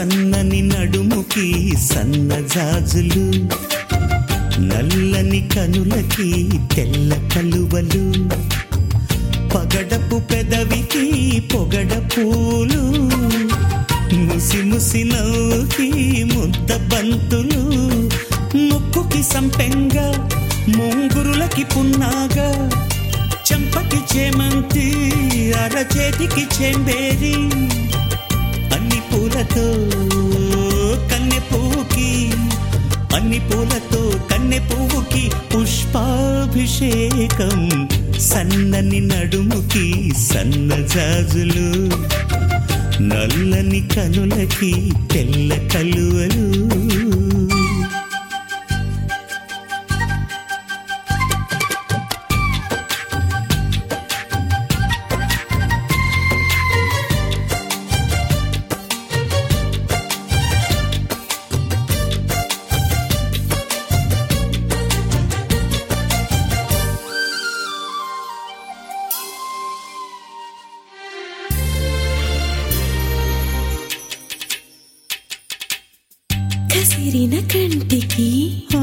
సన్నని నడుముకి సన్న జాజులు నల్లని కనులకి తెల్ల కలువలు పగడపు పెదవికి పొగడ పూలు ముసి ముసి నవ్వుకి ముద్ద బంతులు ముక్కుకి సంపెంగ ముంగురులకి పున్నాగా చెంపకి చేమంతి అరచేతికి చెంబేరి అన్ని పూలతో కన్నె పువ్వుకి అన్ని పూలతో కన్నె పువ్వుకి పుష్పాభిషేకం సన్నని నడుముకి సన్న జాజులు నల్లని కనులకి తెల్ల కలువలు కసిరిన కంటికి ఆ,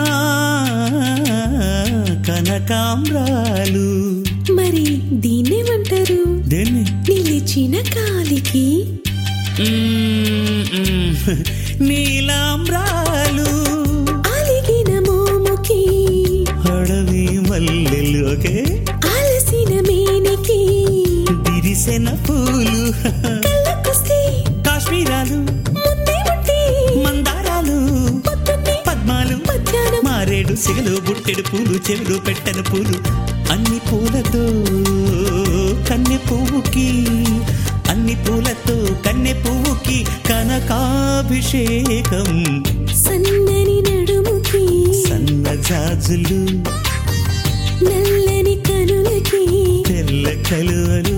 కనకాంబ్రాలు మరి దీన్నేమంటారు దేన్ని నిలిచిన కాలికి మ్మ్, మ్మ్. నీలాంబ్రాలు అలిగిన మోముకి అడవి మల్లెలు ఓకే అలసిన మేనికి విరిసెన పూలు కళ్ళకొస్తే కాశ్మీరాలు ముందే ఉంటే మందారాలు పొద్దున్నే పద్మాలు మధ్యాహ్నం మారేడు సిగలు బుట్టెడు పూలు చెవులు పెట్టెను పూలు అన్ని పూలతో కన్నె పువ్వుకి అన్ని పూలతో కన్నె పువ్వుకి కనకాభిషేకం సన్నని నడుముకి సన్న జాజులు నల్లని కనులకి తెల్ల కలువలు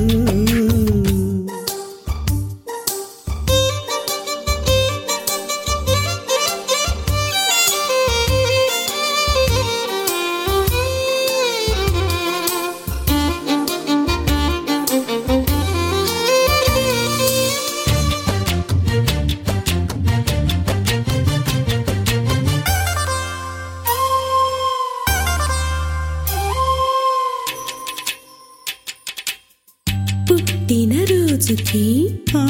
పుట్టిన రోజుకి ఆ,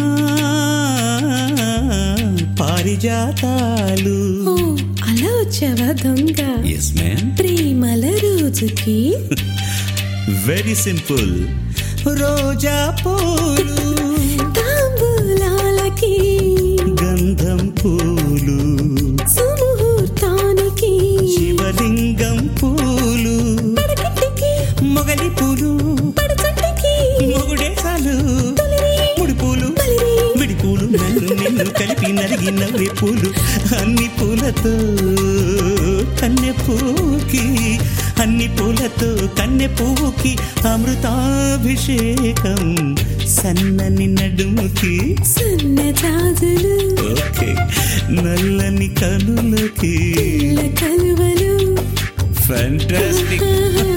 పారిజాతాలు ఓ అలా వచ్చావా దొంగ ఎస్ మ్యామ్ ప్రేమల రోజుకి వెరీ సింపుల్ రోజా పూలు తాంబూలాలకి గంధం పూలు సుముహూర్తానికి శివలింగం పూలు పడకట్టికి మొగలి పూలు పడచట్టికి మొగుడేసాలు తొలిరి ముడి పూలు బలిరి విడి పూలు నన్ను నిన్ను కలిపి నరిగి నవ్వే పూలు అన్ని పూలతో కన్నె పువ్వుకి అన్ని పూలతో కన్నె పువ్వుకి అమృతాభిషేకం సన్నని నడుముకి సన్న జాజులు ఓకే నల్లని కనులకి కలువలు ఫ్యాంటాస్టిక్